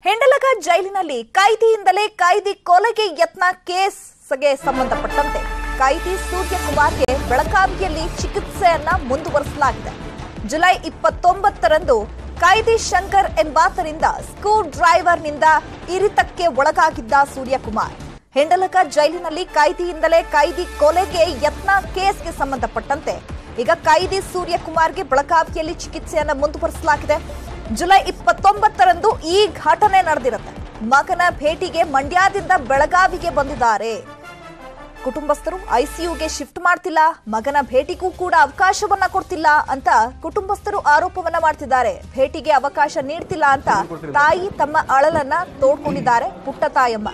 ಹೆಂಡಲಗ ಜೈಲಿನಲ್ಲಿ ಕೈದಿಯಿಂದಲೇ ಕೈದಿ ಕೊಲೆಗೆ ಯತ್ನ ಕೇಸ್ಗೆ ಸಂಬಂಧಪಟ್ಟಂತೆ ಕೈದಿ ಸೂರ್ಯಕುಮಾರ್ಗೆ ಬೆಳಗಾವಿಯಲ್ಲಿ ಚಿಕಿತ್ಸೆಯನ್ನ ಮುಂದುವರಿಸಲಾಗಿದೆ ಜುಲೈ ಇಪ್ಪತ್ತೊಂಬತ್ತರಂದು ಕೈದಿ ಶಂಕರ್ ಎಂಬಾತರಿಂದ ಸ್ಕ್ರೂ ಡ್ರೈವರ್ನಿಂದ ಇರಿತಕ್ಕೆ ಒಳಗಾಗಿದ್ದ ಸೂರ್ಯಕುಮಾರ್ ಹೆಂಡಲಗ ಜೈಲಿನಲ್ಲಿ ಕೈದಿಯಿಂದಲೇ ಕೈದಿ ಕೊಲೆಗೆ ಯತ್ನ ಕೇಸ್ಗೆ ಸಂಬಂಧಪಟ್ಟಂತೆ ಈಗ ಕೈದಿ ಸೂರ್ಯಕುಮಾರ್ಗೆ ಬೆಳಗಾವಿಯಲ್ಲಿ ಚಿಕಿತ್ಸೆಯನ್ನ ಮುಂದುವರಿಸಲಾಗಿದೆ ಜುಲೈ ಇಪ್ಪತ್ತೊಂಬತ್ತರಂದು ಈ ಘಟನೆ ನಡೆದಿರುತ್ತೆ ಮಗನ ಭೇಟಿಗೆ ಮಂಡ್ಯದಿಂದ ಬೆಳಗಾವಿಗೆ ಬಂದಿದ್ದಾರೆ ಕುಟುಂಬಸ್ಥರು ಐಸಿಯುಗೆ ಶಿಫ್ಟ್ ಮಾಡ್ತಿಲ್ಲ ಮಗನ ಭೇಟಿಗೂ ಕೂಡ ಅವಕಾಶವನ್ನ ಕೊಡ್ತಿಲ್ಲ ಅಂತ ಕುಟುಂಬಸ್ಥರು ಆರೋಪವನ್ನ ಮಾಡ್ತಿದ್ದಾರೆ ಭೇಟಿಗೆ ಅವಕಾಶ ನೀಡ್ತಿಲ್ಲ ಅಂತ ತಾಯಿ ತಮ್ಮ ಅಳಲನ್ನ ತೋಡ್ಕೊಂಡಿದ್ದಾರೆ ಪುಟ್ಟ ತಾಯಮ್ಮ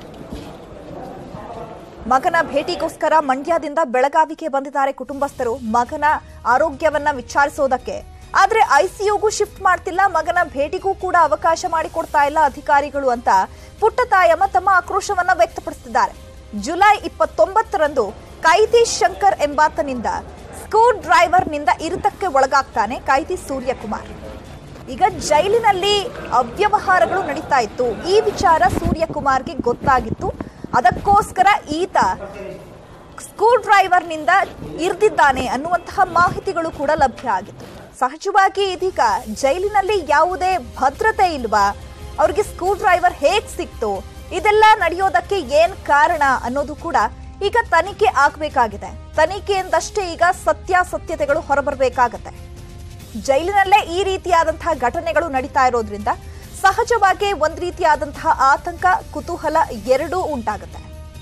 ಮಗನ ಭೇಟಿಗೋಸ್ಕರ ಮಂಡ್ಯದಿಂದ ಬೆಳಗಾವಿಗೆ ಬಂದಿದ್ದಾರೆ ಕುಟುಂಬಸ್ಥರು ಮಗನ ಆರೋಗ್ಯವನ್ನ ವಿಚಾರಿಸೋದಕ್ಕೆ ಆದ್ರೆ ಐಸಿಯುಗೂ ಶಿಫ್ಟ್ ಮಾಡ್ತಿಲ್ಲ ಮಗನ ಭೇಟಿಗೂ ಕೂಡ ಅವಕಾಶ ಮಾಡಿಕೊಡ್ತಾ ಇಲ್ಲ ಅಧಿಕಾರಿಗಳು ಅಂತ ಪುಟ್ಟ ತಾಯಮ್ಮ ತಮ್ಮ ಆಕ್ರೋಶವನ್ನ ವ್ಯಕ್ತಪಡಿಸಿದ್ದಾರೆ ಜುಲೈ ಇಪ್ಪತ್ತೊಂಬತ್ತರಂದು ಕೈದಿ ಶಂಕರ್ ಎಂಬಾತನಿಂದ ಸ್ಕ್ರೂ ಡ್ರೈವರ್ನಿಂದ ಇರಿತಕ್ಕೆ ಒಳಗಾಗ್ತಾನೆ ಕೈದಿ ಸೂರ್ಯಕುಮಾರ್ ಈಗ ಜೈಲಿನಲ್ಲಿ ಅವ್ಯವಹಾರಗಳು ನಡೀತಾ ಇತ್ತು ಈ ವಿಚಾರ ಸೂರ್ಯಕುಮಾರ್ಗೆ ಗೊತ್ತಾಗಿತ್ತು ಅದಕ್ಕೋಸ್ಕರ ಈತ ಸ್ಕ್ರೂ ಡ್ರೈವರ್ನಿಂದ ಇರ್ದಿದ್ದಾನೆ ಅನ್ನುವಂತಹ ಮಾಹಿತಿಗಳು ಕೂಡ ಲಭ್ಯ ಆಗಿತ್ತು ಸಹಜವಾಗಿ ಇದೀಗ ಜೈಲಿನಲ್ಲಿ ಯಾವುದೇ ಭದ್ರತೆ ಇಲ್ವಾ ಅವ್ರಿಗೆ ಸ್ಕ್ರೂ ಡ್ರೈವರ್ ಹೇಗ್ ಸಿಕ್ತು ಇದೆಲ್ಲ ನಡೆಯೋದಕ್ಕೆ ಏನ್ ಕಾರಣ ಅನ್ನೋದು ಕೂಡ ಈಗ ತನಿಖೆ ಆಗ್ಬೇಕಾಗಿದೆ ತನಿಖೆಯಿಂದಷ್ಟೇ ಈಗ ಸತ್ಯಾಸತ್ಯತೆಗಳು ಹೊರಬರಬೇಕಾಗತ್ತೆ ಜೈಲಿನಲ್ಲೇ ಈ ರೀತಿಯಾದಂತಹ ಘಟನೆಗಳು ನಡೀತಾ ಇರೋದ್ರಿಂದ ಸಹಜವಾಗಿ ಒಂದ್ ರೀತಿಯಾದಂತಹ ಆತಂಕ ಕುತೂಹಲ ಎರಡೂ ಉಂಟಾಗುತ್ತೆ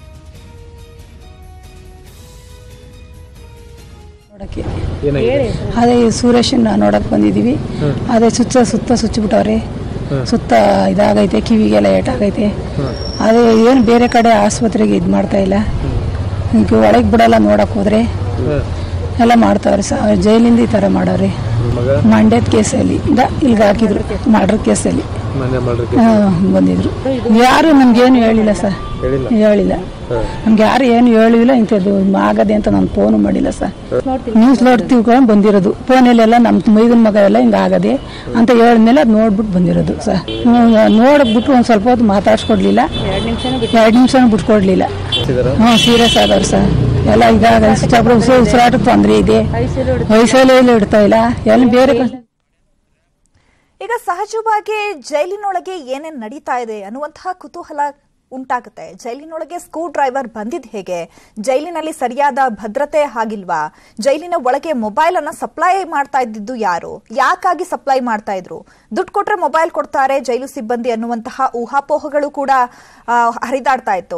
ನೋಡಕ್ಕೆ ಅದೇ ಈ ಸುರೇಶನ್ನ ನೋಡಕ್ ಬಂದಿದೀವಿ ಅದೇ ಸುತ್ತ ಸುತ್ತ ಸುಚ್ಚಿಬಿಟ್ಟವ್ರೆ ಸುತ್ತ ಇದಾಗೈತೆ ಕಿವಿಗೆಲ್ಲ ಏಟಾಗೈತೆ ಅದೇ ಏನು ಬೇರೆ ಕಡೆ ಆಸ್ಪತ್ರೆಗೆ ಇದು ಮಾಡ್ತಾ ಇಲ್ಲ ಈಗ ಒಳಗೆ ಬಿಡಲ್ಲ ನೋಡಕ್ ಹೋದ್ರೆ ಎಲ್ಲ ಮಾಡ್ತಾವ್ರೆ ಸ ಜೈಲಿಂದ ಈ ಥರ ಮಾಡವ್ರೆ ಮಂಡ್ಯದ ಕೇಸಲ್ಲಿ ಇಂದ ಇಲ್ಲಿಗೆ ಹಾಕಿದ್ರು ಮರ್ಡರ್ ಕೇಸಲ್ಲಿ ಮನೆ ಮಾಡ್ರಿ ಹಾ, ಬಂದಿದ್ರು ಯಾರು ನಮ್ಗೇನು ಹೇಳಿಲ್ಲ ಸರ್ ಹೇಳಿಲ್ಲ ನಮ್ಗೆ ಯಾರು ಏನು ಹೇಳಿಲ್ಲ ಇಂಥದ್ದು ಆಗದೆ ಅಂತ ನಾನು ಫೋನು ಮಾಡಿಲ್ಲ ಸರ್ ನ್ಯೂಸ್ ನೋಡ್ತೀವಿ ಕೂಡ ಬಂದಿರೋದು ಫೋನಲ್ಲೆಲ್ಲ ನಮ್ಮ ಮೈದನ ಮಗ ಎಲ್ಲ ಹಿಂಗೆ ಆಗದೆ ಅಂತ ಹೇಳಿದ್ಮೇಲೆ ಅದು ನೋಡ್ಬಿಟ್ಟು ಬಂದಿರೋದು ಸರ್ ನೋಡ್ಬಿಟ್ಟು ಒಂದು ಸ್ವಲ್ಪ ಹೊತ್ತು ಮಾತಾಡ್ಸ್ಕೊಡ್ಲಿಲ್ಲ ಎರಡು ನಿಮಿಷನೂ ಬಿಟ್ಕೊಡ್ಲಿಲ್ಲ ಹ್ಞೂ ಸೀರಿಯಸ್ ಆದವ್ರು ಸರ್ ಎಲ್ಲ ಇದಾಗ ಉಸಿರಾಟಕ್ಕೆ ತೊಂದರೆ ಇದೆ ವಯಸ್ಸಲ್ಲೇ ಇಡ್ತಾ ಇಲ್ಲ ಎಲ್ಲ ಬೇರೆ ಕಡೆ ಈಗ ಸಹಜವಾಗಿ ಜೈಲಿನೊಳಗೆ ಏನೇನ್ ನಡೀತಾ ಇದೆ ಅನ್ನುವಂತಹ ಕುತೂಹಲ ಉಂಟಾಗುತ್ತೆ ಜೈಲಿನೊಳಗೆ ಸ್ಕ್ರೂ ಡ್ರೈವರ್ ಬಂದಿದ್ ಹೇಗೆ ಜೈಲಿನಲ್ಲಿ ಸರಿಯಾದ ಭದ್ರತೆ ಆಗಿಲ್ವಾ ಜೈಲಿನ ಒಳಗೆ ಮೊಬೈಲ್ ಅನ್ನ ಸಪ್ಲೈ ಮಾಡ್ತಾ ಇದ್ದಿದ್ದು ಯಾರು ಯಾಕಾಗಿ ಸಪ್ಲೈ ಮಾಡ್ತಾ ಇದ್ರು ದುಡ್ಡು ಕೊಟ್ರೆ ಮೊಬೈಲ್ ಕೊಡ್ತಾರೆ ಜೈಲು ಸಿಬ್ಬಂದಿ ಅನ್ನುವಂತಹ ಊಹಾಪೋಹಗಳು ಕೂಡ ಆ, ಹರಿದಾಡ್ತಾ ಇತ್ತು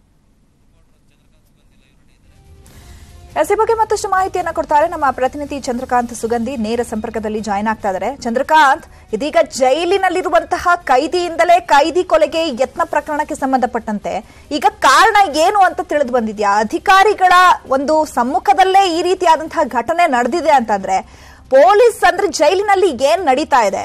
ಎಸ್ ಈ ಬಗ್ಗೆ ಮತ್ತಷ್ಟು ಮಾಹಿತಿಯನ್ನ ಕೊಡ್ತಾರೆ ನಮ್ಮ ಪ್ರತಿನಿಧಿ ಚಂದ್ರಕಾಂತ್ ಸುಗಂಧಿ ನೇರ ಸಂಪರ್ಕದಲ್ಲಿ ಜಾಯ್ನ್ ಆಗ್ತಾ ಇದ್ದಾರೆ ಚಂದ್ರಕಾಂತ್ ಇದೀಗ ಜೈಲಿನಲ್ಲಿರುವಂತಹ ಕೈದಿಯಿಂದಲೇ ಕೈದಿ ಕೊಲೆಗೆ ಯತ್ನ ಪ್ರಕರಣಕ್ಕೆ ಸಂಬಂಧಪಟ್ಟಂತೆ ಈಗ ಕಾರಣ ಏನು ಅಂತ ತಿಳಿದು ಬಂದಿದ್ಯಾ ಅಧಿಕಾರಿಗಳ ಒಂದು ಸಮ್ಮುಖದಲ್ಲೇ ಈ ರೀತಿಯಾದಂತಹ ಘಟನೆ ನಡೆದಿದೆ ಅಂತಂದ್ರೆ ಪೊಲೀಸ್ ಅಂದ್ರೆ ಜೈಲಿನಲ್ಲಿ ಏನ್ ನಡೀತಾ ಇದೆ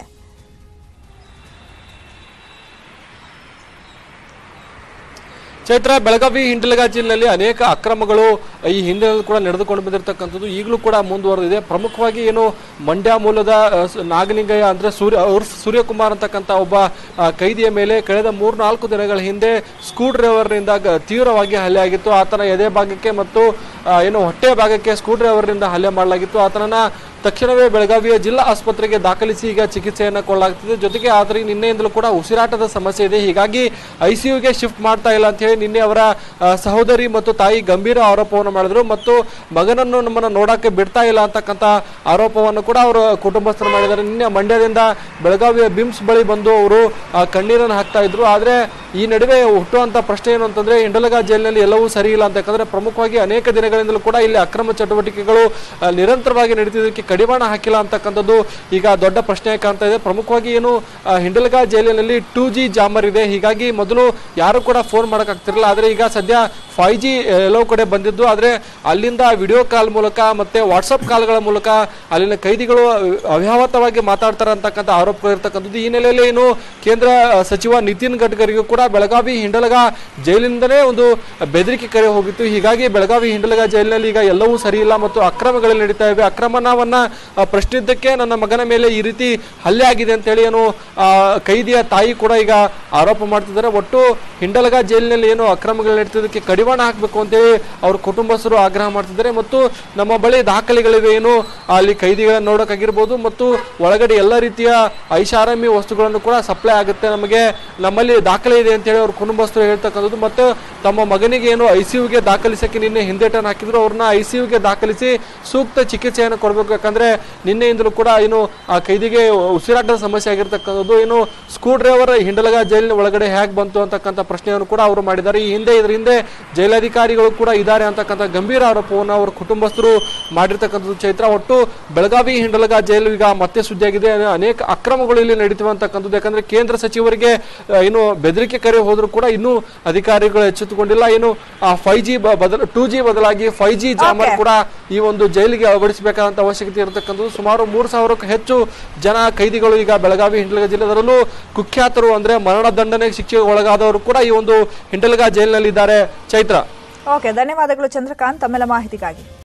ಚೈತ್ರ ಬೆಳಗಾವಿ ಹಿಂಡಲಗ ಜಿಲ್ಲೆಯಲ್ಲಿ ಅನೇಕ ಅಕ್ರಮಗಳು ಈ ಹಿಂದಿನಲ್ಲಿ ಕೂಡ ನಡೆದುಕೊಂಡು ಬಂದಿರತಕ್ಕಂಥದ್ದು ಈಗಲೂ ಕೂಡ ಮುಂದುವರೆದಿದೆ ಪ್ರಮುಖವಾಗಿ ಏನು ಮಂಡ್ಯ ಮೂಲದ ಆ, ಸ- ನಾಗಲಿಂಗಯ್ಯ ಅಂದ್ರೆ ಸೂರ್ಯ ಉರ್ಫ್ ಸೂರ್ಯಕುಮಾರ್ ಅಂತಕ್ಕಂಥ ಒಬ್ಬ ಆ, ಕೈದಿಯ ಮೇಲೆ ಕಳೆದ ಮೂರ್ನಾಲ್ಕು ದಿನಗಳ ಹಿಂದೆ ಸ್ಕ್ರೂ ಡ್ರೈವರ್ನಿಂದ ಗ- ತೀವ್ರವಾಗಿ ಹಲ್ಲೆ ಆಗಿತ್ತು ಆತನ ಎದೆ ಭಾಗಕ್ಕೆ ಮತ್ತು ಆ, ಏನು ಹೊಟ್ಟೆ ಭಾಗಕ್ಕೆ ಸ್ಕ್ರೂ ಡ್ರೈವರ್ನಿಂದ ಹಲ್ಲೆ ಮಾಡಲಾಗಿತ್ತು ಆತನನ್ನ ತಕ್ಷಣವೇ ಬೆಳಗಾವಿಯ ಜಿಲ್ಲಾ ಆಸ್ಪತ್ರೆಗೆ ದಾಖಲಿಸಿ ಈಗ ಚಿಕಿತ್ಸೆಯನ್ನು ಕೊಡಲಾಗ್ತಿದೆ ಜೊತೆಗೆ ಆತನಿಗೆ ನಿನ್ನೆಯಿಂದಲೂ ಕೂಡ ಉಸಿರಾಟದ ಸಮಸ್ಯೆ ಇದೆ ಹೀಗಾಗಿ ಐಸಿಯುಗೆ ಶಿಫ್ಟ್ ಮಾಡ್ತಾ ಇಲ್ಲ ಅಂತ ಹೇಳಿ ನಿನ್ನೆ ಅವರ ಆ, ಸಹೋದರಿ ಮತ್ತು ತಾಯಿ ಗಂಭೀರ ಆರೋಪವನ್ನು ಮಾಡಿದ್ರು ಮತ್ತು ಮಗನನ್ನು ನಮ್ಮನ್ನ ನೋಡಕ್ಕೆ ಬಿಡ್ತಾ ಇಲ್ಲ ಅಂತಕ್ಕಂಥ ಆರೋಪವನ್ನು ಕೂಡ ಅವರು ಕುಟುಂಬಸ್ಥರು ಮಾಡಿದ್ದಾರೆ ನಿನ್ನೆ ಮಂಡ್ಯದಿಂದ ಬೆಳಗಾವಿಯ ಬಿಮ್ಸ್ ಬಳಿ ಬಂದು ಅವರು ಆ, ಕಣ್ಣೀರನ್ನು ಹಾಕ್ತಾ ಇದ್ರು ಆದ್ರೆ ಈ ನಡುವೆ ಹುಟ್ಟುವಂತ ಪ್ರಶ್ನೆ ಏನು ಅಂತಂದ್ರೆ ಇಂಡಲಗ ಜೈಲಿನಲ್ಲಿ ಎಲ್ಲವೂ ಸರಿ ಇಲ್ಲ ಅಂತ ಯಾಕಂದ್ರೆ ಪ್ರಮುಖವಾಗಿ ಅನೇಕ ದಿನಗಳಿಂದಲೂ ಕೂಡ ಇಲ್ಲಿ ಅಕ್ರಮ ಚಟುವಟಿಕೆಗಳು ಆ, ನಿರಂತರವಾಗಿ ನಡೀತಿದ್ದಕ್ಕೆ ಕಡಿವಾಣ ಹಾಕಿಲ್ಲ ಅಂತಕ್ಕಂಥದ್ದು ಈಗ ದೊಡ್ಡ ಪ್ರಶ್ನೆ ಕಾಣ್ತಾ ಇದೆ ಪ್ರಮುಖವಾಗಿ ಏನು ಆ, ಹಿಂಡಲಗ ಜೈಲಿನಲ್ಲಿ ಟೂ ಜಿ ಜಾಮರ್ ಇದೆ ಹೀಗಾಗಿ ಮೊದಲು ಯಾರು ಕೂಡ ಫೋನ್ ಮಾಡೋಕ್ಕಾಗ್ತಿರಲಿಲ್ಲ ಆದರೆ ಈಗ ಸದ್ಯ ಫೈವ್ ಜಿ ಎಲ್ಲೋ ಕಡೆ ಬಂದಿದ್ದು ಆದರೆ ಅಲ್ಲಿಂದ ವಿಡಿಯೋ ಕಾಲ್ ಮೂಲಕ ಮತ್ತೆ ವಾಟ್ಸಪ್ ಕಾಲ್ಗಳ ಮೂಲಕ ಅಲ್ಲಿನ ಕೈದಿಗಳು ಅವ್ಯಾವತವಾಗಿ ಮಾತಾಡ್ತಾರೆ ಅಂತಕ್ಕಂಥ ಆರೋಪಗಳು ಇರ್ತಕ್ಕಂಥದ್ದು ಈ ನೆಲೆಯಲ್ಲಿ ಏನು ಕೇಂದ್ರ ಆ, ಸಚಿವ ನಿತಿನ್ ಗಡ್ಕರಿಗೂ ಕೂಡ ಬೆಳಗಾವಿ ಹಿಂಡಲಗ ಜೈಲಿನಿಂದಲೇ ಒಂದು ಬೆದರಿಕೆ ಕರೆ ಹೋಗಿತ್ತು ಹೀಗಾಗಿ ಬೆಳಗಾವಿ ಹಿಂಡಲಗ ಜೈಲಿನಲ್ಲಿ ಈಗ ಎಲ್ಲವೂ ಸರಿ ಇಲ್ಲ ಮತ್ತು ಅಕ್ರಮಗಳು ನಡೀತಾ ಇವೆ ಅಕ್ರಮಣವನ್ನ ಆ, ಪ್ರಶ್ನಿದ್ದಕ್ಕೆ ನನ್ನ ಮಗನ ಮೇಲೆ ಈ ರೀತಿ ಹಲ್ಲೆ ಆಗಿದೆ ಅಂತೇಳಿ ಏನು ಆ, ಕೈದಿಯ ತಾಯಿ ಕೂಡ ಈಗ ಆರೋಪ ಮಾಡ್ತಿದ್ದಾರೆ ಒಟ್ಟು ಹಿಂಡಲಗ ಜೈಲಿನಲ್ಲಿ ಏನು ಅಕ್ರಮಗಳು ನಡೀತಿದ್ದಕ್ಕೆ ಕಡಿವಾಣ ಹಾಕಬೇಕು ಅಂತೇಳಿ ಅವ್ರ ಕುಟುಂಬಸ್ಥರು ಆಗ್ರಹ ಮಾಡ್ತಿದ್ದಾರೆ ಮತ್ತು ನಮ್ಮ ಬಳಿ ದಾಖಲೆಗಳಿವೆ ಏನು ಅಲ್ಲಿ ಕೈದಿಗಳನ್ನ ನೋಡೋಕ್ಕಾಗಿರ್ಬೋದು ಮತ್ತು ಒಳಗಡೆ ಎಲ್ಲ ರೀತಿಯ ಐಷಾರಾಮಿ ವಸ್ತುಗಳನ್ನು ಕೂಡ ಸಪ್ಲೈ ಆಗುತ್ತೆ ನಮಗೆ ನಮ್ಮಲ್ಲಿ ದಾಖಲೆ ಇದೆ ಅಂತೇಳಿ ಅವ್ರ ಕುಟುಂಬಸ್ಥರು ಹೇಳ್ತಕ್ಕಂಥದ್ದು ಮತ್ತು ತಮ್ಮ ಮಗನಿಗೆ ಏನು ಐ ಸಿ ಯುಗೆ ದಾಖಲಿಸಕ್ಕೆ ನಿನ್ನೆ ಹಿಂದೇಟನ್ನು ಹಾಕಿದ್ರು ಅವ್ರನ್ನ ಐ ಸಿ ಯುಗೆ ದಾಖಲಿಸಿ ಸೂಕ್ತ ಚಿಕಿತ್ಸೆಯನ್ನು ಕೊಡಬೇಕು ಯಾಕಂದ್ರೆ ನಿನ್ನೆಯಿಂದಲೂ ಕೂಡ ಏನು ಆ ಕೈದಿಗೆ ಉಸಿರಾಟದ ಸಮಸ್ಯೆ ಆಗಿರ್ತಕ್ಕಂಥದ್ದು ಏನು ಸ್ಕ್ರೂ ಡ್ರೈವರ್ ಹಿಂಡಲಗ ಜೈಲಿನ ಒಳಗಡೆ ಹೇಗೆ ಬಂತು ಅಂತಕ್ಕಂಥ ಪ್ರಶ್ನೆಯನ್ನು ಕೂಡ ಅವರು ಮಾಡಿದ್ದಾರೆ ಈ ಹಿಂದೆ ಇದ್ರ ಹಿಂದೆ ಜೈಲಾಧಿಕಾರಿಗಳು ಕೂಡ ಇದ್ದಾರೆ ಅಂತಕ್ಕಂಥ ಗಂಭೀರ ಆರೋಪವನ್ನು ಅವರ ಕುಟುಂಬಸ್ಥರು ಮಾಡಿರ್ತಕ್ಕಂಥದ್ದು ಚೈತ್ರ ಒಟ್ಟು ಬೆಳಗಾವಿ ಹಿಂಡಲಗ ಜೈಲು ಈಗ ಮತ್ತೆ ಸುದ್ದಿಯಾಗಿದೆ ಅನೇಕ ಅಕ್ರಮಗಳು ಇಲ್ಲಿ ನಡೀತಿವೆ ಅಂತಕ್ಕಂಥದ್ದು ಯಾಕಂದ್ರೆ ಕೇಂದ್ರ ಸಚಿವರಿಗೆ ಆ, ಏನು ಬೆದರಿಕೆ ಕರೆ ಹೋದ್ರು ಕೂಡ ಇನ್ನೂ ಅಧಿಕಾರಿಗಳು ಎಚ್ಚೆತ್ತುಕೊಂಡಿಲ್ಲ ಏನು ಫೈವ್ ಜಿ ಬದಲ ಟೂ ಜಿ ಬದಲಾಗಿ ಫೈವ್ ಜಿ ಜಾಮರ್ Okay. ಕೂಡ ಈ ಒಂದು ಜೈಲಿಗೆ ಅಳವಡಿಸಬೇಕಾದಂತ ಅವಶ್ಯಕತೆ ಇರತಕ್ಕಂಥದ್ದು ಸುಮಾರು ಮೂರು ಸಾವಿರಕ್ಕೂ ಹೆಚ್ಚು ಜನ ಕೈದಿಗಳು ಈಗ ಬೆಳಗಾವಿ ಹಿಂಡಲಗ ಜಿಲ್ಲೆ ಅದರಲ್ಲೂ ಕುಖ್ಯಾತರು ಅಂದ್ರೆ ಮರಣ ದಂಡನೆ ಶಿಕ್ಷೆಗೆ ಒಳಗಾದವರು ಕೂಡ ಈ ಒಂದು ಹಿಂಡಲಗ ಜೈಲಿನಲ್ಲಿ ಇದ್ದಾರೆ ಚೈತ್ರ ಓಕೆ ಧನ್ಯವಾದಗಳು ಚಂದ್ರಕಾಂತ್ ತಮ್ಮೆಲ್ಲ ಮಾಹಿತಿಗಾಗಿ